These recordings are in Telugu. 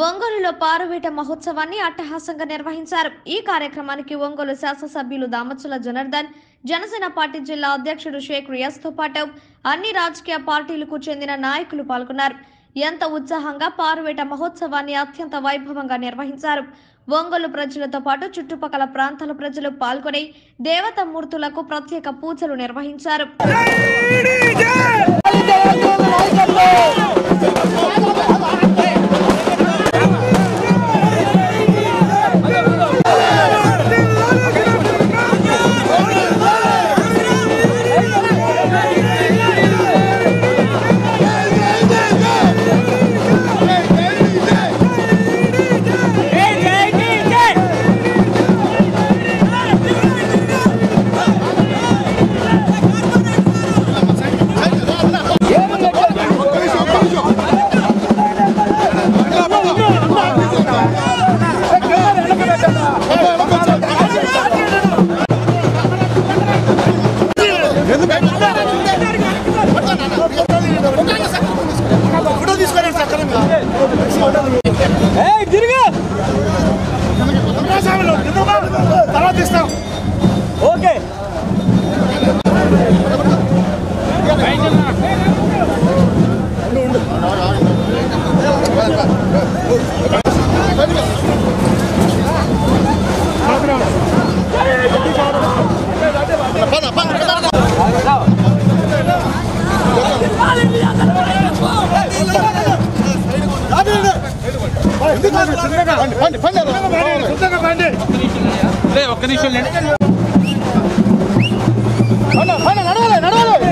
ఒంగోలులో పారువేట మహోత్సవాన్ని అట్టహాసంగా నిర్వహించారు ఈ కార్యక్రమానికి ఒంగోలు శాసనసభ్యులు దామచుల జనార్దన్ జనసేన పార్టీ జిల్లా అధ్యక్షుడు షేక్ రియాజ్ తో పాటు అన్ని రాజకీయ పార్టీలకు చెందిన నాయకులు పాల్గొన్నారు ఎంత ఉత్సాహంగా పారువేట మహోత్సవాన్ని అత్యంత వైభవంగా నిర్వహించారు ఒంగోలు ప్రజలతో పాటు చుట్టుపక్కల ప్రాంతాల ప్రజలు పాల్గొని దేవతామూర్తులకు ప్రత్యేక పూజలు నిర్వహించారు ఫోటో తీసుకోండి సార్ కరెంట్ తర్వాత ఇస్తాం ఓకే పద పద పద పండి పండి పండి ఒక్క నిమిషం లేండి నడవాలి నడవాలి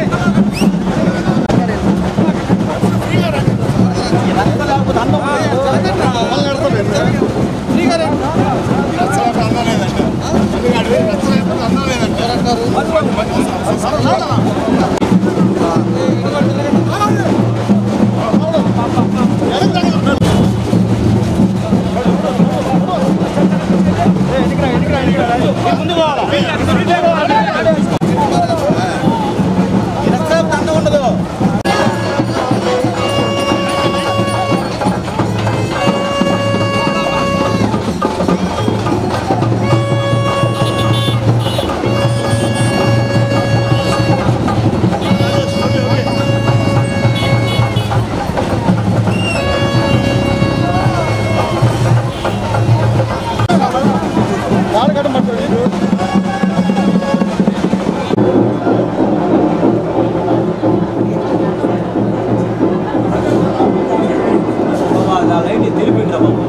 లైట్ తెలిపిండ్రా బాబు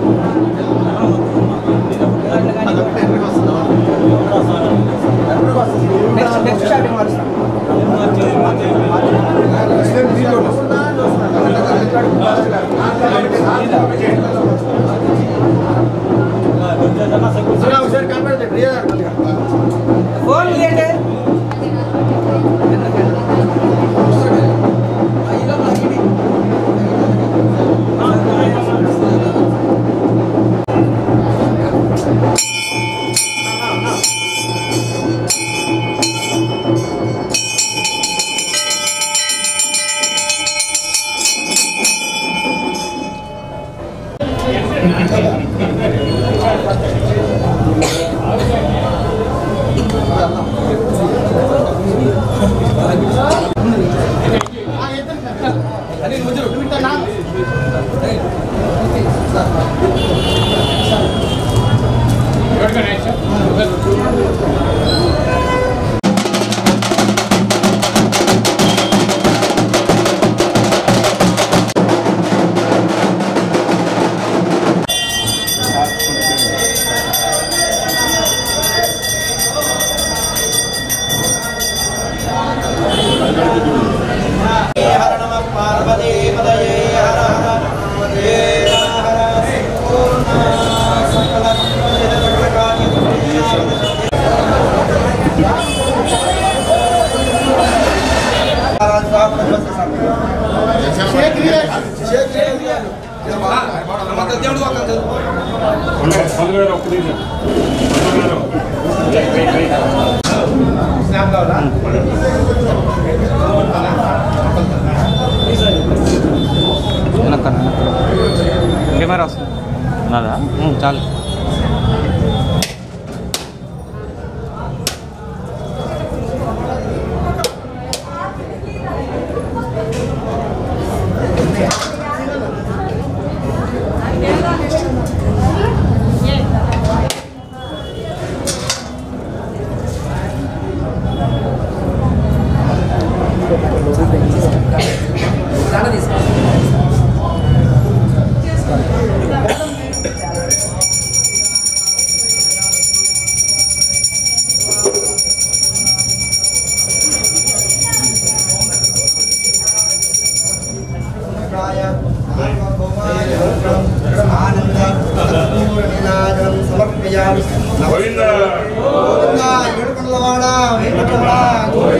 ఫోన్ లేండి కెమెరా వస్తుంది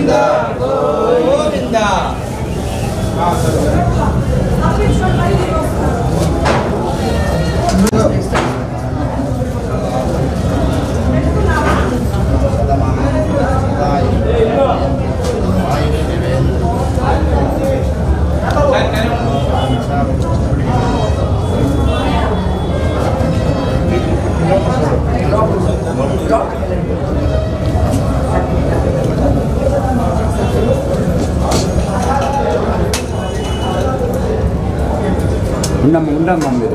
ఉండమ్మ ఉండమ్మ మీరు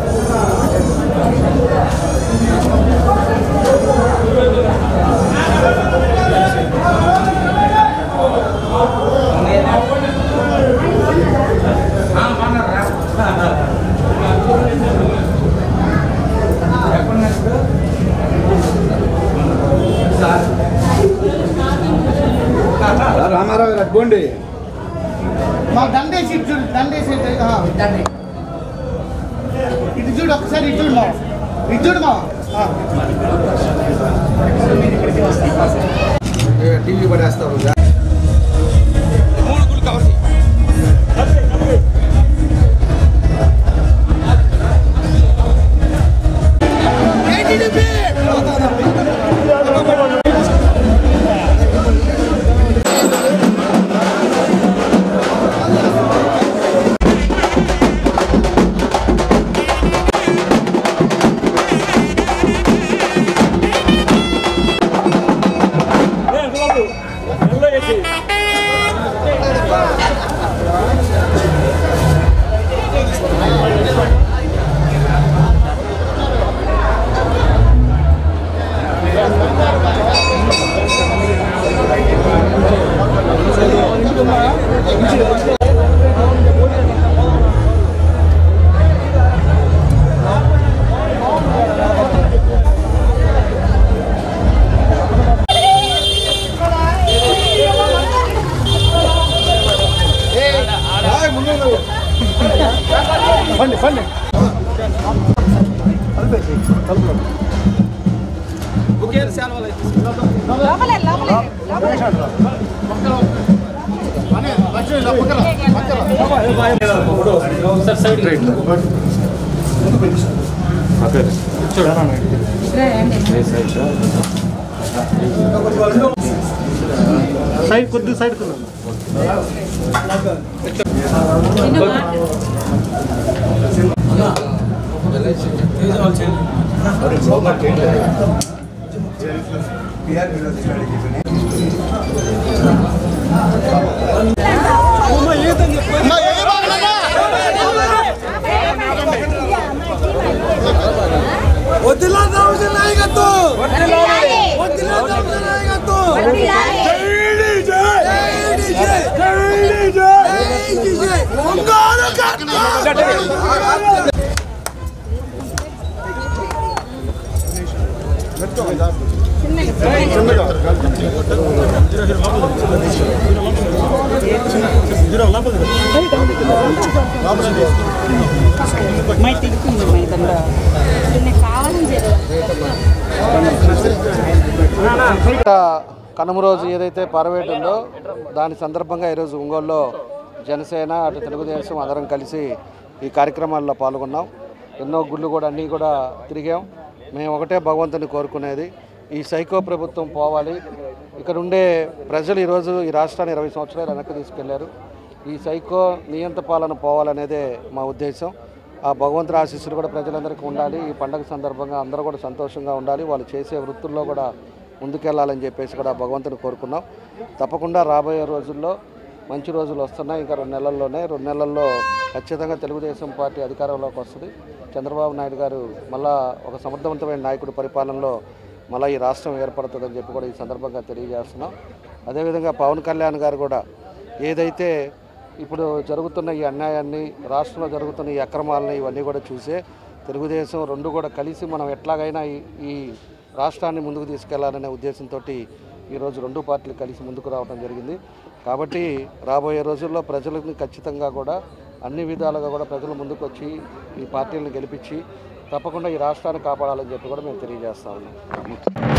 రామారావు గారు అడ్కోండి మా దండేసి ఇటు చూడు దండేసి ఇటు, ఆ. ఇటు చూడు ఒకసారి ఇటు చూడు మా ఇటు చూడు మా ఆ. టీవీ పడేస్తావు పండి పండి పని, లక్ష్మి, ఇలా పక్కన, పక్కన. సైడ్ కొద్ది సైడ్ కున్నాను అమ్మా, ఏ బాగలేదా? చిన్నగా. కనుమ రోజు ఏదైతే పరవేట్ ఉందో దాని సందర్భంగా ఈరోజు ఒంగోలులో జనసేన అటు తెలుగుదేశం అందరం కలిసి ఈ కార్యక్రమాల్లో పాల్గొన్నాం ఎన్నో గుళ్ళు కూడా అన్నీ కూడా తిరిగాం మేము ఒకటే భగవంతుని కోరుకునేది ఈ సైకో ప్రభుత్వం పోవాలి ఇక్కడ ఉండే ప్రజలు ఈరోజు ఈ రాష్ట్రాన్ని ఇరవై సంవత్సరాలు వెనక్కి తీసుకెళ్లారు ఈ సైకో నియంత పాలన పోవాలనేదే మా ఉద్దేశం ఆ భగవంతుడి ఆశీస్సులు కూడా ప్రజలందరికీ ఉండాలి ఈ పండగ సందర్భంగా అందరూ కూడా సంతోషంగా ఉండాలి వాళ్ళు చేసే వృత్తుల్లో కూడా ముందుకెళ్ళాలని చెప్పేసి కూడా భగవంతుని కోరుకున్నాం తప్పకుండా రాబోయే రోజుల్లో మంచి రోజులు వస్తున్నాయి ఇంకా రెండు నెలల్లోనే రెండు నెలల్లో ఖచ్చితంగా తెలుగుదేశం పార్టీ అధికారంలోకి వస్తుంది చంద్రబాబు నాయుడు గారు మళ్ళా ఒక సమర్థవంతమైన నాయకుడి పరిపాలనలో మళ్ళీ ఈ రాష్ట్రం ఏర్పడుతుందని చెప్పి కూడా ఈ సందర్భంగా తెలియజేస్తున్నాం అదేవిధంగా పవన్ కళ్యాణ్ గారు కూడా ఏదైతే ఇప్పుడు జరుగుతున్న ఈ అన్యాయాన్ని రాష్ట్రంలో జరుగుతున్న ఈ అక్రమాలని ఇవన్నీ కూడా చూసే తెలుగుదేశం రెండు కూడా కలిసి మనం ఎట్లాగైనా ఈ ఈ రాష్ట్రాన్ని ముందుకు తీసుకెళ్లాలనే ఉద్దేశంతో ఈరోజు రెండు పార్టీలు కలిసి ముందుకు రావడం జరిగింది కాబట్టి రాబోయే రోజుల్లో ప్రజలకు ఖచ్చితంగా కూడా అన్ని విధాలుగా కూడా ప్రజలు ముందుకు వచ్చి ఈ పార్టీలను గెలిపించి తప్పకుండా ఈ రాష్ట్రాన్ని కాపాడాలని చెప్పి కూడా మేము తెలియజేస్తా ఉన్నాం